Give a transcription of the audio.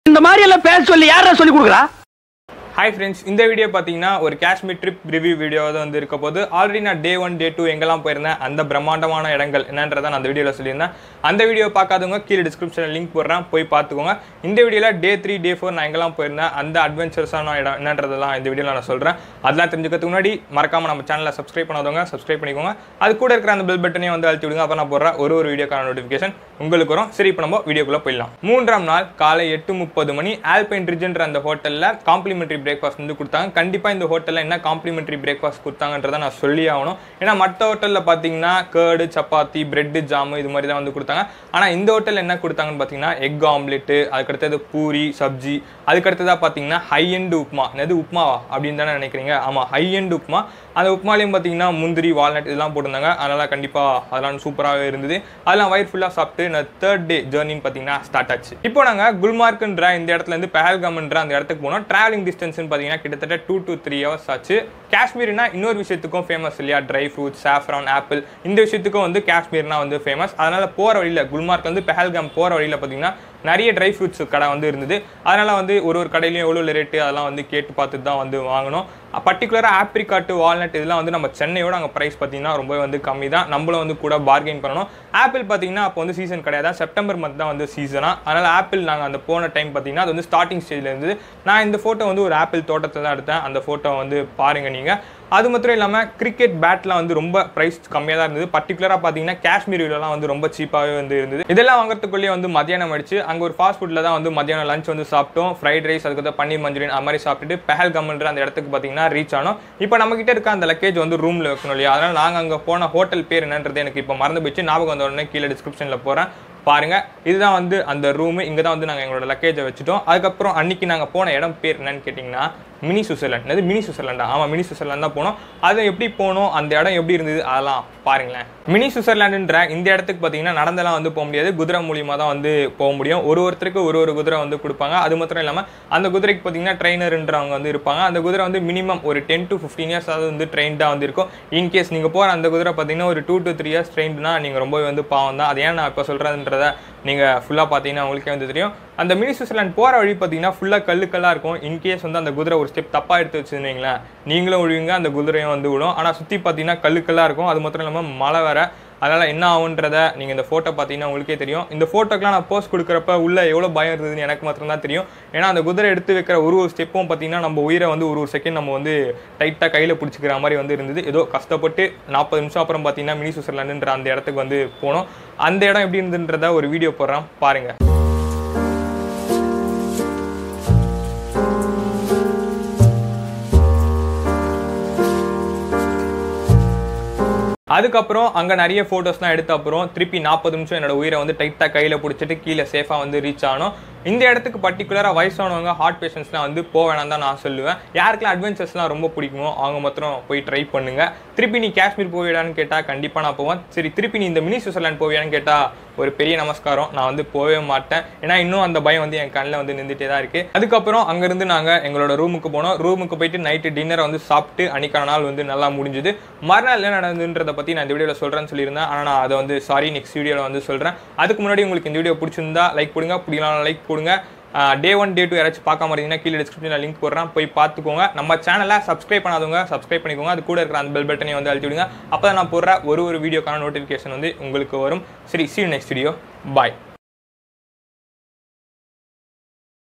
இந்த மாதிரி எல்லாம் பேச சொல்லி யாரா சொல்லி கொடுக்குறா ஹாய் ஃப்ரெண்ட்ஸ் இந்த வீடியோ பார்த்தீங்கன்னா ஒரு காஷ்மீர் ட்ரிப் ரிவ்யூ வீடியோ தான் வந்து இருக்க போது ஆல்ரெடி நான் டே ஒன் டே டூ எங்கெல்லாம் போயிருந்தேன் அந்த பிரம்மாண்டமான இடங்கள் என்னன்றதை நான் அந்த வீடியோவில் சொல்லியிருந்தேன் அந்த வீடியோ பார்க்காதவங்க கீழே டிஸ்கிரிப்ஷனில் லிங்க் போடுறேன் போய் பார்த்துக்கோங்க இந்த வீடியோவில் டே த்ரீ டே ஃபோர் நான் எங்கெல்லாம் போயிருந்தேன் அந்த அட்வென்ச்சர்ஸான இடம் என்னன்றதெல்லாம் இந்த வீடியோவில் நான் சொல்கிறேன் அதெல்லாம் தெரிஞ்சுக்கிறதுக்கு முன்னாடி மறக்காம நம்ம சேனலை சப்ஸ்கிரைப் பண்ணாதவங்க சப்ஸ்கிரைப் பண்ணிக்கோங்க அது கூட இருக்கிற அந்த பெல் பட்டனையும் வந்து அழுத்தி விடுங்க அப்போ நான் போடுற ஒரு ஒரு வீடியோக்கான நோட்டிஃபிகேஷன் உங்களுக்கு வரும் சரி இப்போ நம்ம வீடியோக்குள்ளே போயிடலாம் மூன்றாம் நாள் காலை எட்டு முப்பது மணி ஆல்பைன் ரிஜ்ன்ற அந்த ஹோட்டலில் காம்ப்ளிமெண்ட்ரி பிரேக்ஃபாஸ்ட் வந்து கொடுத்தாங்க கண்டிப்பாக இந்த ஹோட்டலில் என்ன காம்ப்ளிமெண்ட்ரி பிரேக்ஃபாஸ்ட் கொடுத்தாங்கன்றதை நான் சொல்லி ஆகணும் ஏன்னா மற்ற ஹோட்டலில் பார்த்தீங்கன்னா கேர்டு சப்பாத்தி பிரெட்டு ஜாமு இது மாதிரி தான் வந்து கொடுத்தாங்க ஆனால் இந்த ஹோட்டலில் என்ன கொடுத்தாங்கன்னு பார்த்தீங்கன்னா எக் ஆம்லெட்டு அதுக்கடுத்தது பூரி சப்ஜி அதுக்கடுத்ததாக பார்த்தீங்கன்னா ஹை எண்ட் உப்மா என்னது உப்மாவா அப்படின்னு தானே நினைக்கிறீங்க ஆமாம் ஹை எண்ட் உப்மா அந்த உப்மாலையும் பார்த்தீங்கன்னா முந்திரி வால்நட் இதெல்லாம் போட்டிருந்தாங்க அதனால் கண்டிப்பாக அதெல்லாம் சூப்பராகவே இருந்தது அதெல்லாம் வயிறு ஃபுல்லாக சாப்பிட்டு நான் தேர்ட் டே ஜேர்னின்னு பார்த்தீங்கன்னா ஸ்டார்ட் ஆச்சு இப்போ நாங்கள் குல்மார்க்ன்ற இந்த இடத்துல இருந்து பெஹல்காம்ன்ற அந்த இடத்துக்கு போனோம் டிராவலிங் டிஸ்டன்ஸ்னு பார்த்தீங்கன்னா கிட்டத்தட்ட டூ to த்ரீ ஹவர்ஸ் ஆச்சு காஷ்மீர்னா இன்னொரு விஷயத்துக்கும் ஃபேமஸ் இல்லையா ட்ரை ஃப்ரூட்ஸ் சாஃப்ரான் ஆப்பிள் இந்த விஷயத்துக்கும் வந்து காஷ்மீர்னா வந்து ஃபேமஸ் அதனால் போகிற வழியில் குல்மார்க்லேருந்து பெஹல்காம் போகிற வழியில் பார்த்தீங்கன்னா நிறைய ட்ரை ஃப்ரூட்ஸ் கடை வந்து இருந்தது அதனால் வந்து ஒரு ஒரு கடையிலையும் எவ்வளோ ரேட்டு அதெல்லாம் வந்து கேட்டு பார்த்துட்டு தான் வந்து வாங்கணும் பர்டிகுலராக ஆப்ரிகாட்டு வால்நட் இதெல்லாம் வந்து நம்ம சென்னையோட அங்கே ப்ரைஸ் பார்த்தீங்கன்னா ரொம்ப வந்து கம்மி தான் நம்மளும் வந்து கூட பார்கெயின் பண்ணணும் ஆப்பிள் பார்த்தீங்கன்னா அப்போ வந்து சீசன் கிடையாது செப்டம்பர் மந்த் தான் வந்து சீசனாக அதனால் ஆப்பிள் நாங்கள் அந்த போன டைம் பார்த்தீங்கன்னா அது வந்து ஸ்டார்டிங் ஸ்டேஜில் இருந்தது நான் இந்த ஃபோட்டோ வந்து ஒரு ஆப்பிள் தோட்டத்தில் தான் எடுத்தேன் அந்த ஃபோட்டோ வந்து பாருங்கள் நீங்கள் அது மாத்திரம் இல்லாமல் கிரிக்கெட் பேட்லாம் வந்து ரொம்ப ப்ரைஸ் கம்மியாக தான் இருந்தது பர்டிகுலராக பார்த்தீங்கன்னா காஷ்மீர் விலலாம் வந்து ரொம்ப சீப்பாகவே வந்து இருந்தது இதெல்லாம் வாங்குறதுக்குள்ளேயே வந்து மத்தியானம் அடிச்சு அங்கே ஒரு ஃபாஸ்ட் ஃபுட்டில் தான் வந்து மத்தியானம் லஞ்ச் வந்து சாப்பிட்டோம் ஃப்ரைட் ரைஸ் அதுக்கு பன்னீர் மஞ்சூரியன் அது மாதிரி சாப்பிட்டுட்டு பெஹல்கம்ன்ற அந்த இடத்துக்கு பார்த்தீங்கன்னா ரீச் ஆனோம் இப்போ நம்ம கிட்ட இருக்க அந்த லக்கேஜ் வந்து ரூமில் வைக்கணும் இல்லையா அதனால் நாங்கள் அங்கே போன ஹோட்டல் பேர் என்னன்றது எனக்கு இப்போ மறந்து போச்சு ஞாபகம் வந்த உடனே கீழே டிஸ்கிரிப்ஷனில் போகிறேன் பாருங்க இதுதான் வந்து அந்த ரூமு இங்கே தான் வந்து நாங்கள் எங்களோட லக்கேஜை வச்சுட்டோம் அதுக்கப்புறம் அன்னைக்கு நாங்கள் போன இடம் பேர் என்னன்னு கேட்டிங்கன்னா மினி சுவிட்சர்லாண்ட் அது மினி சுவிட்சர்லாண்டா ஆமாம் மினி சுவிட்சர்லாண்ட் தான் போனோம் அது எப்படி போனோம் அந்த இடம் எப்படி இருந்தது அதெல்லாம் பாருங்களேன் மினி சுவிட்சர்லாண்டுன்ற இந்த இடத்துக்கு பார்த்தீங்கன்னா நடந்தெல்லாம் வந்து போக முடியாது குதிரை மூலியமாக தான் வந்து போக முடியும் ஒரு ஒருத்தருக்கு ஒரு ஒரு குதிரை வந்து கொடுப்பாங்க அது மாத்திரம் இல்லாமல் அந்த குதிரைக்கு பார்த்தீங்கன்னா ட்ரைனர்ன்றவங்க வந்து இருப்பாங்க அந்த குதிரை வந்து மினிமம் ஒரு டென் டு ஃபிஃப்டீன் இயர்ஸ் ஆகுது வந்து ட்ரெயின்டாக வந்து இருக்கும் இன்கேஸ் நீங்கள் போகிற அந்த குதிரை பார்த்தீங்கன்னா ஒரு டூ டு த்ரீ இயர்ஸ் ட்ரெயின்ட்னா நீங்கள் ரொம்பவே வந்து பாவம் தான் அது ஏன் நான் இப்போ சொல்கிறதுன்றத நீங்கள் ஃபுல்லாக பார்த்தீங்கன்னா உங்களுக்கே வந்து தெரியும் அந்த மினி சுவிட்சர்லாண்ட் போகிற வழி பார்த்தீங்கன்னா ஃபுல்லாக கல்லுக்கல்லாக இருக்கும் இன்கேஸ் வந்து அந்த குதிரை ஒரு ஸ்டெப் தப்பாக எடுத்து வச்சுருந்தீங்களேன் நீங்களும் விழுவீங்க அந்த குதிரையும் வந்து விடும் ஆனால் சுற்றி பார்த்தீங்கன்னா கல்லுக்கல்லாக இருக்கும் அது மாத்திரம் இல்லாமல் மழை வேற அதனால் என்ன ஆகுன்றத நீங்கள் இந்த ஃபோட்டோ பார்த்தீங்கன்னா உங்களுக்கே தெரியும் இந்த ஃபோட்டோக்கெலாம் நான் போஸ்ட் கொடுக்குறப்ப உள்ள எவ்வளோ பயம் இருந்ததுன்னு எனக்கு மாத்திரம் தான் தெரியும் ஏன்னா அந்த குதிரை எடுத்து வைக்கிற ஒரு ஒரு ஸ்டெப்பும் பார்த்தீங்கன்னா நம்ம உயிரை வந்து ஒரு ஒரு செகண்ட் நம்ம வந்து டைட்டாக கையில் பிடிச்சிக்கிற மாதிரி வந்து இருந்தது ஏதோ கஷ்டப்பட்டு நாற்பது நிமிஷம் அப்புறம் பார்த்தீங்கன்னா மினி சுவிட்சர்லாண்டுன்ற அந்த இடத்துக்கு வந்து போனோம் அந்த இடம் எப்படி இருந்துன்றத ஒரு வீடியோ போடுறேன் பாருங்கள் அதுக்கப்புறம் அங்கே நிறைய ஃபோட்டோஸ்லாம் எடுத்த அப்புறம் திருப்பி நாற்பது நிமிஷம் என்னோட உயிரை வந்து டைட்டாக கையில் பிடிச்சிட்டு கீழே சேஃபாக வந்து ரீச் ஆனோம் இந்த இடத்துக்கு பர்டிகுலராக வயசானவங்க ஹார்ட் பேஷண்ட்ஸ்லாம் வந்து போக வேணாம் தான் நான் சொல்லுவேன் யாருக்கெல்லாம் அட்வென்ச்சர்ஸ்லாம் ரொம்ப பிடிக்குமோ அவங்க மாத்திரம் போய் ட்ரை பண்ணுங்க திருப்பி நீ காஷ்மீர் போவிடான்னு கேட்டால் கண்டிப்பாக நான் போவேன் சரி திருப்பி நீ இந்த மினி சுவிட்சர்லாண்ட் போவியான்னு கேட்டால் ஒரு பெரிய நமஸ்காரம் நான் வந்து போகவே மாட்டேன் ஏன்னா இன்னும் அந்த பயம் வந்து என் கண்ணில் வந்து நின்றுட்டே தான் இருக்குது அதுக்கப்புறம் அங்கேருந்து நாங்கள் எங்களோட ரூமுக்கு போனோம் ரூமுக்கு போயிட்டு நைட்டு டின்னரை வந்து சாப்பிட்டு அன்னைக்கான நாள் வந்து நல்லா முடிஞ்சுது மறுநாள் என்ன நடந்ததுன்றதை பற்றி நான் இந்த வீடியோவில் சொல்கிறேன்னு சொல்லியிருந்தேன் ஆனால் நான் அதை வந்து சாரி நெக்ஸ்ட் வீடியோவில் வந்து சொல்கிறேன் அதுக்கு முன்னாடி உங்களுக்கு இந்த வீடியோ பிடிச்சிருந்தா லைக் போடுங்க பிடிக்கலாம் லைக் போடுங்க டே ஒன் டே டூ யாராச்சும் பார்க்காம இருந்தீங்கன்னா கீழே டிஸ்கிரிப்ஷனில் லிங்க் போடுறேன் போய் பார்த்துக்கோங்க நம்ம சேனலை சப்ஸ்கிரைப் பண்ணாதவங்க சப்ஸ்கிரைப் பண்ணிக்கோங்க அது கூட இருக்கிற அந்த பெல் பட்டனை வந்து அழுத்தி விடுங்க அப்போ தான் நான் போடுற ஒரு ஒரு வீடியோக்கான நோட்டிஃபிகேஷன் வந்து உங்களுக்கு வரும் சரி சி நெக்ஸ்ட் வீடியோ பாய்